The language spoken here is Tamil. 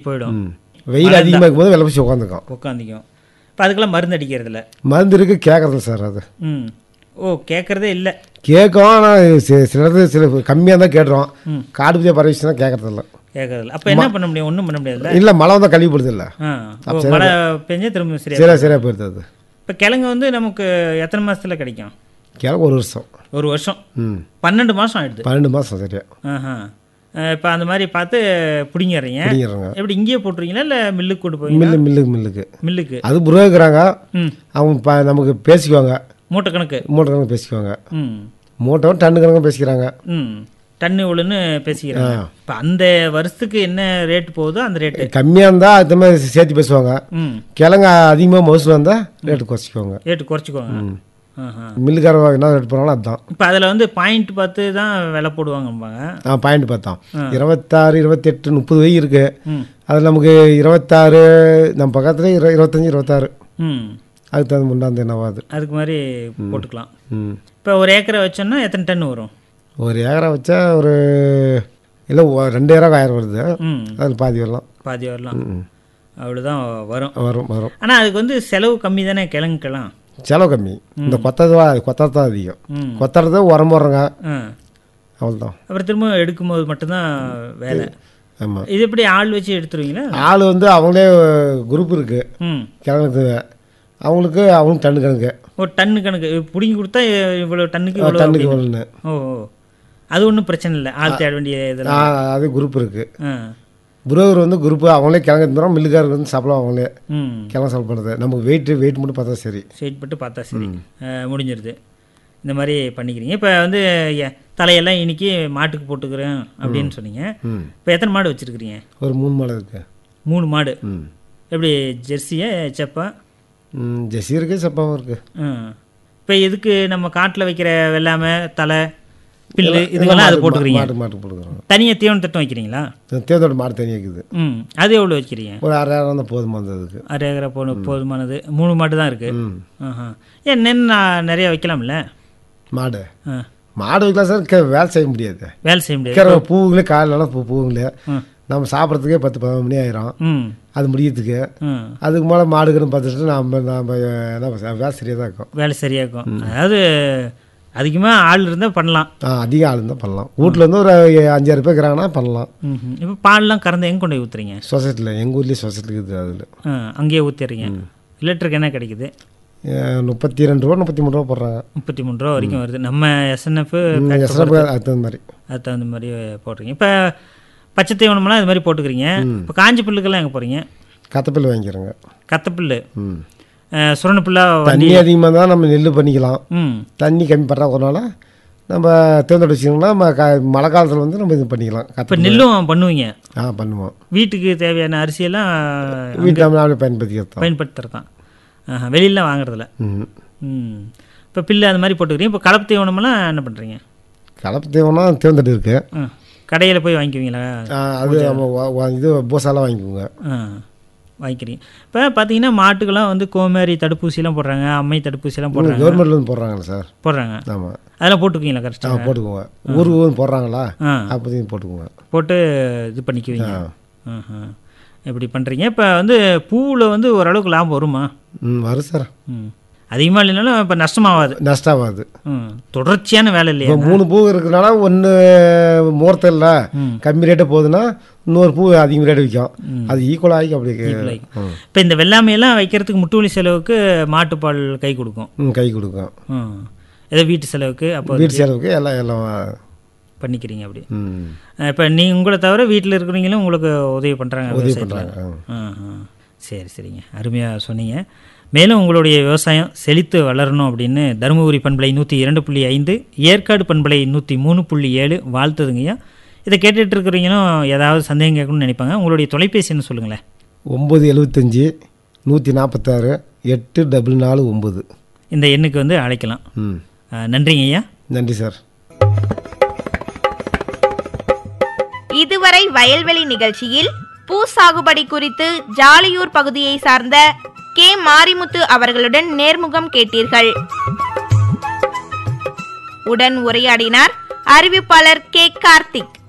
போயிடும் ம் வெயில் அதிகமாக இருக்கும்போது வெள்ளை பூச்சி உட்காந்துக்கும் உட்காந்திக்கும் இப்போ அதுக்கெல்லாம் மருந்து அடிக்கிறதில்ல மருந்து இருக்கு கேட்குறது சார் அது ம் ஓ கேட்குறதே இல்லை கேட்கும் ஆனால் சிலது சில கம்மியாக தான் கேட்டுறோம் காடு பூஜை பரவிச்சுன்னா கேட்கறதில்ல கேட்கறதில்ல அப்போ என்ன பண்ண முடியும் ஒன்றும் பண்ண முடியாதுல்ல இல்லை மழை வந்தால் கழுவி போடுது இல்லை ஆ ஓ, மழை பெஞ்சா திரும்ப சரியா சரியா சரியாக போயிடுது அது இப்போ கிழங்கு வந்து நமக்கு எத்தனை மாசத்துல கிடைக்கும் கிழங்கு ஒரு வருஷம் ஒரு வருஷம் ம் பன்னெண்டு மாதம் ஆயிடுது பன்னெண்டு மாதம் சரியா ஆஹா இப்போ அந்த மாதிரி பார்த்து பிடிங்கிடுறீங்க பிடிங்கிறாங்க எப்படி இங்கேயே போட்டுருவீங்களா இல்லை மில்லுக்கு கொண்டு போவீங்க மில்லு மில்லுக்கு மில்லுக்கு மில்லுக்கு அது புரோக்கராங்க ம் அவங்க ப நமக்கு பேசிக்குவாங்க மூட்டை கணக்கு மூட்டை கணக்கு பேசிக்குவாங்க ம் மூட்டை டன்னு கணக்கு பேசிக்கிறாங்க ம் டன்னு இவ்வளோன்னு பேசிக்கிறாங்க இப்போ அந்த வருஷத்துக்கு என்ன ரேட் போகுதோ அந்த ரேட்டு கம்மியாக இருந்தால் அது மாதிரி சேர்த்து பேசுவாங்க ம் கிழங்கு அதிகமாக மவுசு வந்தால் ரேட்டு குறைச்சிக்குவாங்க ரேட்டு குறைச்சிக்குவாங்க ஆஹா மில்லுக்காரங்க என்ன ரேட் போனாலும் அதுதான் இப்போ அதில் வந்து பாயிண்ட் பார்த்து தான் விலை போடுவாங்கம்பாங்க ஆ பாயிண்ட் பார்த்தோம் இருபத்தாறு இருபத்தெட்டு முப்பது வகை இருக்கு ம் அதில் நமக்கு இருபத்தாறு நம்ம பக்கத்துல இரு இருபத்தஞ்சி இருபத்தாறு ம் அதுக்கு தகுந்த முன்னாந்து என்னவாது அதுக்கு மாதிரி போட்டுக்கலாம் ம் இப்போ ஒரு ஏக்கரை வச்சோன்னா எத்தனை டன் வரும் ஒரு ஏக்கரை வச்சா ஒரு இல்லை ஒ- ரெண்டு ஏக்கரை ஆயிரம் வருது ம் அதில் பாதி வரலாம் பாதி வரலாம் ம். அவ்வளோதான் வரும் வரும் வரும் ஆனால் அதுக்கு வந்து செலவு கம்மி தானே கிழங்குக்கெல்லாம் செலவு கம்மி இந்த கொத்தது கொத்தது தான் அதிகம் ம் கொத்தறது உரம் போடுறோங்க ஆ அவ்வளோதான் அப்புறம் திரும்ப எடுக்கும்போது மட்டும்தான் வேலை ஆமாம் இது எப்படி ஆள் வச்சு எடுத்துருவீங்களா ஆள் வந்து அவங்களே குரூப் இருக்குது ம் கிழங்கு அவங்களுக்கு அவங்க டன்னு கணக்கு ஒரு டன்னு கணக்கு பிடிங்கி கொடுத்தா இவ்வளோ டன்னுக்கு இவ்வளோ டன்னுக்கு ஒன்று ஓ ஓ. அது ஒன்றும் பிரச்சனை இல்லை ஆள் தேட வேண்டிய இதெல்லாம் அது குரூப் இருக்குது ஆ புரோக்கர் வந்து குரூப்பு அவங்களே கிழங்கு தந்துடும் மில்லுக்காரருக்கு வந்து சம்பளம் அவங்களே ம் கிழங்கு சம்பளம் பண்ணுறது நமக்கு வெயிட் வெயிட் மட்டும் பார்த்தா சரி ஸ்ட்ரெயிட் பட்டு பார்த்தா சரி ஆ, முடிஞ்சிருது இந்த மாதிரி பண்ணிக்கிறீங்க இப்போ வந்து எ- தலையெல்லாம் இன்னைக்கு மாட்டுக்கு போட்டுக்கிறேன் அப்படின்னு சொன்னீங்க ம் இப்போ எத்தனை மாடு வச்சுருக்கிறீங்க ஒரு மூணு மாடு இருக்கு மூணு மாடு ம் எப்படி ஜெர்சியா செப்பா ம் ஜெர்சி இருக்குது செப்பாவும் இருக்குது இப்போ எதுக்கு நம்ம காட்டில் வைக்கிற வெள்ளாமை தலை பில்லு இதுக்கெல்லாம் அது போட்டுக்கிறீங்க மாட்டு மாட்டு போட்டுக்கிறோம் தனியாக தீவன திட்டம் வைக்கிறீங்களா தேர்தோட மாடு தனியாக இருக்குது ம் அது எவ்வளோ வைக்கிறீங்க ஒரு அரையாயிரம் தான் போதுமா அதுக்கு அரை ஏக்கரை போன போதுமானது மூணு மாடு தான் இருக்குது ம் ஆஹா ஏன் நெல் நான் நிறைய வைக்கலாம்ல மாடு ஆ மாடு வைக்கலாம் சார் க- வேலை செய்ய முடியாது வேலை செய்ய முடியாது வைக்கிற பூவுங்களே காலையிலலாம் பூ பூவுங்களே ம். நம்ம சாப்பிட்றதுக்கே பத்து பதினொன்று மணி ஆயிரும் ம் அது முடியறதுக்கு ம் அதுக்கு மேலே மாடுக்குன்னு பார்த்துட்டு நம்ம நம்ம என்ன பண்ண- வேலை சரியாக தான் இருக்கும் வேலை சரியா இருக்கும் அதாவது அதிகமாக ஆள் இருந்தால் பண்ணலாம் ஆ அதிக ஆள் இருந்தால் பண்ணலாம் வீட்டில் இருந்து ஒரு அஞ்சாறு பேர் இருக்கிறாங்கன்னா பண்ணலாம் ம் இப்போ பால்லாம் கறந்து எங்கே கொண்டு போய் ஊற்றுறீங்க சொசைட்டியில் எங்கள் ஊர்லேயே சொசைட்டி இருக்குது அதில் ஆ அங்கேயே ஊற்றிடுறீங்க லிட்டருக்கு என்ன கிடைக்குது முப்பத்தி ரெண்டு ரூபா முப்பத்தி மூணு ரூபா போடுறாங்க முப்பத்தி மூணு ரூபா வரைக்கும் வருது நம்ம எஸ்என்எஃப் எஸ்எஃப் அது தகுந்த மாதிரி அது தகுந்த மாதிரி போடுறீங்க இப்போ பச்சை தீவனமெல்லாம் இது மாதிரி போட்டுக்கிறீங்க இப்போ காஞ்சி புல்லுக்கெல்லாம் எங்கே போகிறீங்க கத்தப்பில் வாங்கிக்கிறோங்க கத்தப்புல்லு ம் சுரண புல்லா தண்ணி அதிகமாக தான் நம்ம நெல் பண்ணிக்கலாம் ம் தண்ணி கம்மி பண்ணுறதுனால நம்ம தேர்ந்தெடுத்து வச்சிங்கன்னா நம்ம க மழை காலத்தில் வந்து நம்ம இது பண்ணிக்கலாம் இப்போ கத்த நெல்லும் பண்ணுவீங்க ஆ பண்ணுவோம் வீட்டுக்கு தேவையான அரிசியெல்லாம் வீட்டில் நம்ம நாமளே பயன்படுத்திக்கிறது தான் பயன்படுத்துறது தான் ஆஹா வெளியிலாம் வாங்குறதில்ல ம் ம் இப்போ பில்லு அந்த மாதிரி போட்டுக்கிறீங்க இப்போ கலப்பு தீவனமெல்லாம் என்ன பண்ணுறீங்க கலப்பு தேவைன்னா தேர்ந்தெடு இருக்கு ஆ கடையில் போய் வாங்கிக்குவீங்களா ஆ, அது நம்ம வா- வா- இது பூசாலாம் வாங்கிக்குவோங்க ஆ வாங்கிக்கிறீங்க இப்போ பார்த்தீங்கன்னா மாட்டுக்கெல்லாம் வந்து கோமாரி தடுப்பூசிலாம் போடுறாங்க அம்மை தடுப்பூசிலாம் போடுறாங்க கவர்மெண்ட்லேருந்து போடுறாங்களா சார் போடுறாங்க ஆமாம் அதெல்லாம் போட்டுக்குவீங்களா ஆ கரெக்டாக போட்டுக்குவோங்க ஊருக்கு ஊருக்கு போடுறாங்களா ஆ அப்போதையும் போட்டுக்குவோங்க போட்டு இது பண்ணிக்குவீங்க ஆ. ஆஹா. இப்படி பண்ணுறீங்க இப்போ வந்து பூவில் வந்து ஓரளவுக்கு லாபம் வருமா ம் வரும் சார் ம் அதிகமாக இல்லைனாலும் இப்போ நஷ்டமாகாது நஷ்டம் ஆகாது ம் தொடர்ச்சியான வேலை இல்லையா இப்போ மூணு பூ இருக்கிறனால ஒன்று முகூர்த்தம் இல்லை கம்மி ரேட்டு போகுதுன்னா இன்னொரு பூ அதிக ரேட்டு விற்கும் அது ஈக்குவல் ஆகி அப்படி ம். இப்போ இந்த வெள்ளாமையெல்லாம் வைக்கிறதுக்கு முட்டுவலி செலவுக்கு மாட்டுப்பால் கை கொடுக்கும் ம், கை கொடுக்கும் ம் ஏதோ வீட்டு செலவுக்கு அப்போ வீட்டு செலவுக்கு எல்லாம் எல்லாம் பண்ணிக்கிறீங்க அப்படி ம், இப்போ நீ உங்களை தவிர வீட்டில் இருக்கிறவங்களும் உங்களுக்கு உதவி பண்ணுறாங்க உதவி விவசாயத்துல. பண்ணுறாங்க ஆ ஆ சரி சரிங்க அருமையாக சொன்னீங்க மேலும் உங்களுடைய விவசாயம் செழித்து வளரணும் அப்படின்னு தருமபுரி பண்பலை நூற்றி இரண்டு புள்ளி ஐந்து ஏற்காடு பண்பலை நூற்றி மூணு புள்ளி ஏழு வாழ்த்துதுங்கய்யா இதை கேட்டுட்டு இருக்கிறவங்களும் ஏதாவது சந்தேகம் கேட்கணும்னு நினைப்பாங்க உங்களுடைய தொலைபேசின்னு சொல்லுங்களேன் ஒம்பது எழுபத்தஞ்சி நூற்றி நாற்பத்தாறு எட்டு டபுள் நாலு ஒம்பது இந்த எண்ணுக்கு வந்து அழைக்கலாம் ம் ஆ, நன்றிங்க ஐயா நன்றி சார் இதுவரை வயல்வெளி நிகழ்ச்சியில் பூ சாகுபடி குறித்து ஜாலியூர் பகுதியை சார்ந்த கே மாரிமுத்து அவர்களுடன் நேர்முகம் கேட்டீர்கள் உடன் உரையாடினார் அறிவிப்பாளர் கே கார்த்திக்